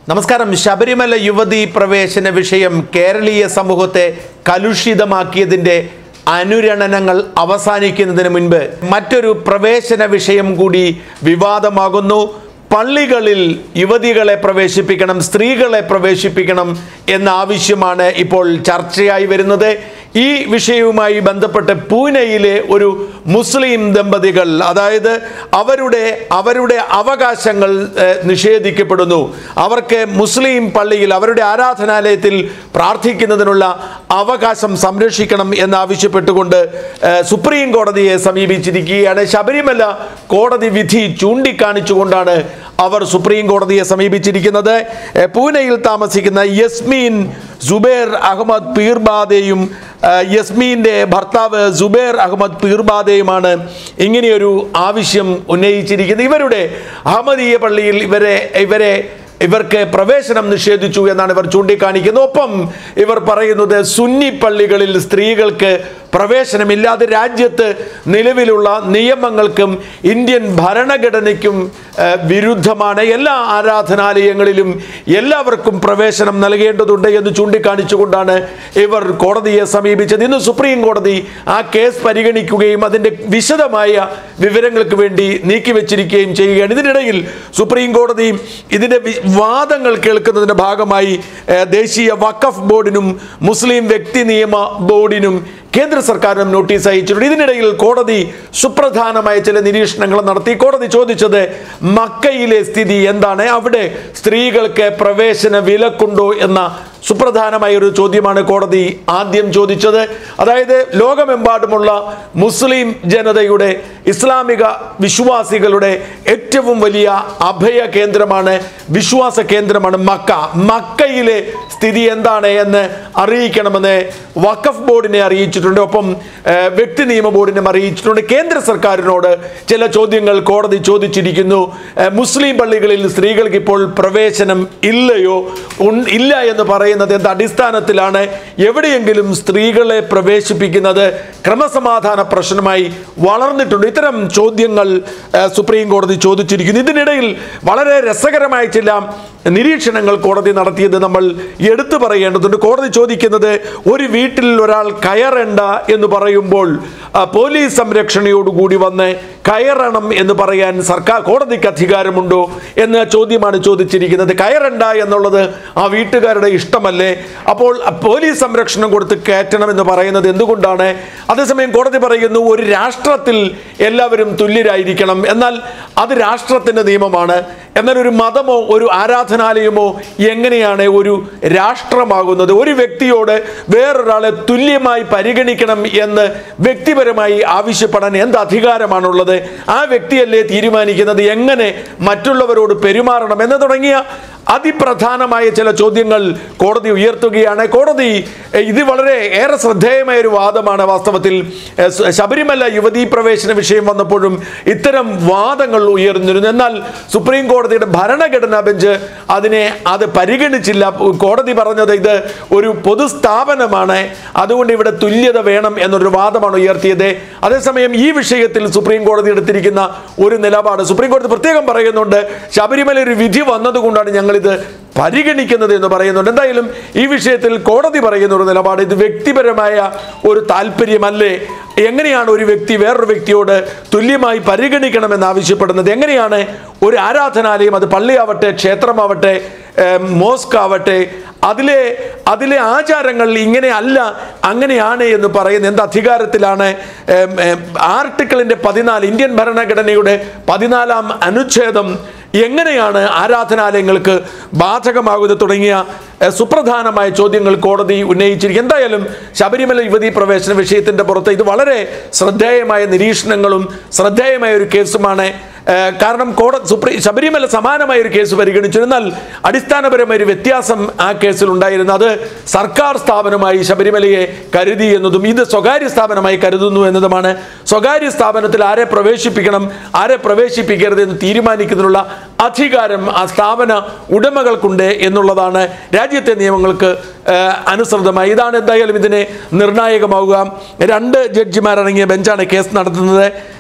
നമസ്കാരം ശബരിമല യുവതി പ്രവേശന വിഷയം കേരളീയ സമൂഹത്തെ കലുഷിതമാക്കിയതിൻ്റെ അനുരണനങ്ങൾ അവസാനിക്കുന്നതിന് മുൻപ് മറ്റൊരു പ്രവേശന വിഷയം കൂടി വിവാദമാകുന്നു പള്ളികളിൽ യുവതികളെ പ്രവേശിപ്പിക്കണം സ്ത്രീകളെ പ്രവേശിപ്പിക്കണം എന്ന ആവശ്യമാണ് ഇപ്പോൾ ചർച്ചയായി വരുന്നത് ഈ വിഷയവുമായി ബന്ധപ്പെട്ട് പൂനെയിലെ ഒരു മുസ്ലിം ദമ്പതികൾ അതായത് അവരുടെ അവരുടെ അവകാശങ്ങൾ ഏഹ്, നിഷേധിക്കപ്പെടുന്നു അവർക്ക് മുസ്ലിം പള്ളിയിൽ അവരുടെ ആരാധനാലയത്തിൽ പ്രാർത്ഥിക്കുന്നതിനുള്ള അവകാശം സംരക്ഷിക്കണം എന്നാവശ്യപ്പെട്ടുകൊണ്ട് ഏഹ്, സുപ്രീം കോടതിയെ സമീപിച്ചിരിക്കുകയാണ് ശബരിമല കോടതി വിധി ചൂണ്ടിക്കാണിച്ചുകൊണ്ടാണ് അവർ സുപ്രീം കോടതിയെ സമീപിച്ചിരിക്കുന്നത് ഏഹ്, പൂനെയിൽ താമസിക്കുന്ന യസ്മീൻ സുബേർ അഹമ്മദ് പീർബാദയും ഏഹ്, യസ്മീൻ്റെ ഭർത്താവ് സുബേർ അഹമ്മദ് പീർബാദയുമാണ് ഇങ്ങനെയൊരു ആവശ്യം ഉന്നയിച്ചിരിക്കുന്നത് ഇവരുടെ അഹമ്മദീയ പള്ളിയിൽ ഇവരെ ഇവരെ ഇവർക്ക് പ്രവേശനം നിഷേധിച്ചു എന്നാണ് ഇവർ ചൂണ്ടിക്കാണിക്കുന്നത് ഒപ്പം ഇവർ പറയുന്നത് സുന്നി പള്ളികളിൽ സ്ത്രീകൾക്ക് പ്രവേശനമില്ല അത് രാജ്യത്ത് നിലവിലുള്ള നിയമങ്ങൾക്കും ഇന്ത്യൻ ഭരണഘടനയ്ക്കും ഏഹ്, വിരുദ്ധമാണ് എല്ലാ ആരാധനാലയങ്ങളിലും എല്ലാവർക്കും പ്രവേശനം നൽകേണ്ടതുണ്ട് എന്ന് ചൂണ്ടിക്കാണിച്ചുകൊണ്ടാണ് ഇവർ കോടതിയെ സമീപിച്ചത് ഇന്ന് സുപ്രീം കോടതി ആ കേസ് പരിഗണിക്കുകയും അതിൻ്റെ വിശദമായ വിവരങ്ങൾക്ക് വേണ്ടി നീക്കിവെച്ചിരിക്കുകയും ചെയ്യുകയാണ് ഇതിനിടയിൽ സുപ്രീം കോടതി ഇതിൻ്റെ വി- വാദങ്ങൾ കേൾക്കുന്നതിൻ്റെ ഭാഗമായി ഏഹ്, ദേശീയ വഖഫ് ബോർഡിനും മുസ്ലിം വ്യക്തി നിയമ ബോർഡിനും കേന്ദ്ര സർക്കാരിനും നോട്ടീസ് അയച്ചിട്ടുണ്ട് ഇതിനിടയിൽ കോടതി സുപ്രധാനമായ ചില നിരീക്ഷണങ്ങൾ നടത്തി കോടതി ചോദിച്ചത് മക്കയിലെ സ്ഥിതി എന്താണ് അവിടെ സ്ത്രീകൾക്ക് പ്രവേശന വിലക്കുണ്ടോ എന്ന സുപ്രധാനമായ ഒരു ചോദ്യമാണ് കോടതി ആദ്യം ചോദിച്ചത് അതായത് ലോകമെമ്പാടുമുള്ള മുസ്ലിം ജനതയുടെ ഇസ്ലാമിക വിശ്വാസികളുടെ ഏറ്റവും വലിയ അഭയ കേന്ദ്രമാണ് വിശ്വാസ കേന്ദ്രമാണ് മക്ക മക്കയിലെ സ്ഥിതി എന്താണ് എന്ന് അറിയിക്കണമെന്ന് വഖഫ് ബോർഡിനെ അറിയിച്ചിട്ടുണ്ട് ഒപ്പം ഏഹ്, വ്യക്തി നിയമ ബോർഡിനും അറിയിച്ചിട്ടുണ്ട് കേന്ദ്ര സർക്കാരിനോട് ചില ചോദ്യങ്ങൾ കോടതി ചോദിച്ചിരിക്കുന്നു ഏഹ്, മുസ്ലിം പള്ളികളിൽ സ്ത്രീകൾക്ക് ഇപ്പോൾ പ്രവേശനം ഇല്ലയോ ഉൺ- ഇല്ല എന്ന് പറയുന്നത് എന്ത് അടിസ്ഥാനത്തിലാണ് എവിടെയെങ്കിലും സ്ത്രീകളെ പ്രവേശിപ്പിക്കുന്നത് ക്രമസമാധാന പ്രശ്നമായി വളർന്നിട്ടുണ്ട് ഇത്തരം ചോദ്യങ്ങൾ ഏഹ്, സുപ്രീം കോടതി ചോദിച്ചിരിക്കുന്നു ഇതിനിടയിൽ വളരെ രസകരമായ ചില നിരീക്ഷണങ്ങൾ കോടതി നടത്തിയത് നമ്മൾ എടുത്തു പറയേണ്ടതുണ്ട് കോടതി ചോദിക്കുന്നത് ഒരു വീട്ടിൽ ഒരാൾ കയറണ്ട എന്ന് പറയുമ്പോൾ ആ, പോലീസ് സംരക്ഷണയോടുകൂടി വന്ന് കയറണം എന്ന് പറയാൻ സർക്കാർ കോടതിക്ക് അധികാരമുണ്ടോ എന്ന ചോദ്യമാണ് ചോദിച്ചിരിക്കുന്നത് കയറണ്ട എന്നുള്ളത് ആ വീട്ടുകാരുടെ ഇഷ്ടമല്ലേ അപ്പോൾ ആ പോലീസ് സംരക്ഷണം കൊടുത്ത് കയറ്റണം എന്ന് പറയുന്നത് എന്തുകൊണ്ടാണ് അതേസമയം കോടതി പറയുന്നു ഒരു രാഷ്ട്രത്തിൽ എല്ലാവരും തുല്യരായിരിക്കണം എന്നാൽ അത് രാഷ്ട്രത്തിൻ്റെ നിയമമാണ് എന്നാൽ ഒരു മതമോ ഒരു ആരാധനാലയമോ എങ്ങനെയാണ് ഒരു രാഷ്ട്രമാകുന്നത് ഒരു വ്യക്തിയോട് വേറൊരാളെ തുല്യമായി പരിഗണിക്കണം എന്ന് വ്യക്തിപരമായി ആവശ്യപ്പെടാൻ എന്ത് അധികാരമാണുള്ളത് ആ വ്യക്തിയല്ലേ തീരുമാനിക്കുന്നത് എങ്ങനെ മറ്റുള്ളവരോട് പെരുമാറണം എന്ന് തുടങ്ങിയ അതിപ്രധാനമായ ചില ചോദ്യങ്ങൾ കോടതി ഉയർത്തുകയാണ് കോടതി എഹ്, ഇത് വളരെ ഏറെ ശ്രദ്ധേയമായ ഒരു വാദമാണ് വാസ്തവത്തിൽ എഹ്, സ- ശബരിമല യുവതീ പ്രവേശന വിഷയം വന്നപ്പോഴും ഇത്തരം വാദങ്ങൾ ഉയർന്നിരുന്നു എന്നാൽ സുപ്രീം കോടതിയുടെ ഭരണഘടനാ ബെഞ്ച് അതിനെ അത് പരിഗണിച്ചില്ല കോടതി പറഞ്ഞത് ഇത് ഒരു പൊതുസ്ഥാപനമാണ് അതുകൊണ്ട് ഇവിടെ തുല്യത വേണം എന്നൊരു വാദമാണ് ഉയർത്തിയത് അതേസമയം ഈ വിഷയത്തിൽ സുപ്രീം കോടതി എടുത്തിരിക്കുന്ന ഒരു നിലപാട് സുപ്രീം കോടതി പ്രത്യേകം പറയുന്നുണ്ട് ശബരിമല ഒരു വിധി വന്നതുകൊണ്ടാണ് ഞങ്ങളിത് പരിഗണിക്കുന്നത് എന്ന് പറയുന്നുണ്ട് എന്തായാലും ഈ വിഷയത്തിൽ കോടതി പറയുന്ന ഒരു നിലപാട് ഇത് വ്യക്തിപരമായ ഒരു താല്പര്യമല്ലേ എങ്ങനെയാണ് ഒരു വ്യക്തി വേറൊരു വ്യക്തിയോട് തുല്യമായി പരിഗണിക്കണമെന്ന് ആവശ്യപ്പെടുന്നത് എങ്ങനെയാണ് ഒരു ആരാധനാലയം അത് പള്ളിയാവട്ടെ ക്ഷേത്രമാവട്ടെ ഏം, മോസ്ക് ആവട്ടെ അതിലെ അതിലെ ആചാരങ്ങൾ ഇങ്ങനെ അല്ല അങ്ങനെയാണ് എന്ന് പറയുന്ന എന്ത് അധികാരത്തിലാണ് ഏം, ഏം, ആർട്ടിക്കിളിൻ്റെ പതിനാല് ഇന്ത്യൻ ഭരണഘടനയുടെ പതിനാലാം അനുച്ഛേദം എങ്ങനെയാണ് ആരാധനാലയങ്ങൾക്ക് ബാധകമാകുന്നത് തുടങ്ങിയ എഹ്, സുപ്രധാനമായ ചോദ്യങ്ങൾ കോടതി ഉന്നയിച്ചിരിക്കും എന്തായാലും ശബരിമല യുവതീ പ്രവേശന വിഷയത്തിന്റെ പുറത്ത് ഇത് വളരെ ശ്രദ്ധേയമായ നിരീക്ഷണങ്ങളും ശ്രദ്ധേയമായ ഒരു കേസുമാണ് ഏഹ്, കാരണം കോട സുപ്രീം ശബരിമല സമാനമായ ഒരു കേസ് പരിഗണിച്ചു എന്നാൽ അടിസ്ഥാനപരമായ ഒരു വ്യത്യാസം ആ കേസിൽ ഉണ്ടായിരുന്നു അത് സർക്കാർ സ്ഥാപനമായി ശബരിമലയെ കരുതി എന്നതും ഇത് സ്വകാര്യ സ്ഥാപനമായി കരുതുന്നു എന്നതുമാണ് സ്വകാര്യ സ്ഥാപനത്തിൽ ആരെ പ്രവേശിപ്പിക്കണം ആരെ പ്രവേശിപ്പിക്കരുത് എന്ന് തീരുമാനിക്കുന്നതിനുള്ള അധികാരം ആ സ്ഥാപന ഉടമകൾക്കുണ്ട് എന്നുള്ളതാണ് രാജ്യത്തെ നിയമങ്ങൾക്ക് ഏഹ്, അനുസൃതമായി ഇതാണ് എന്തായാലും ഇതിനെ നിർണായകമാവുക രണ്ട് ജഡ്ജിമാരടങ്ങിയ ബെഞ്ചാണ് കേസ് നടത്തുന്നത്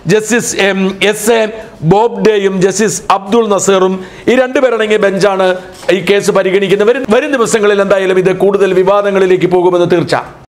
ജസ്റ്റിസ് എം, എസ് എ ബോബ് ഡേയും ജസ്റ്റിസ് അബ്ദുൾ നസീറും ഈ രണ്ടുപേരടങ്ങിയ ബെഞ്ചാണ് ഈ കേസ് പരിഗണിക്കുന്നത് വരും വരും ദിവസങ്ങളിൽ എന്തായാലും ഇത് കൂടുതൽ വിവാദങ്ങളിലേക്ക് പോകുമെന്ന് തീർച്ച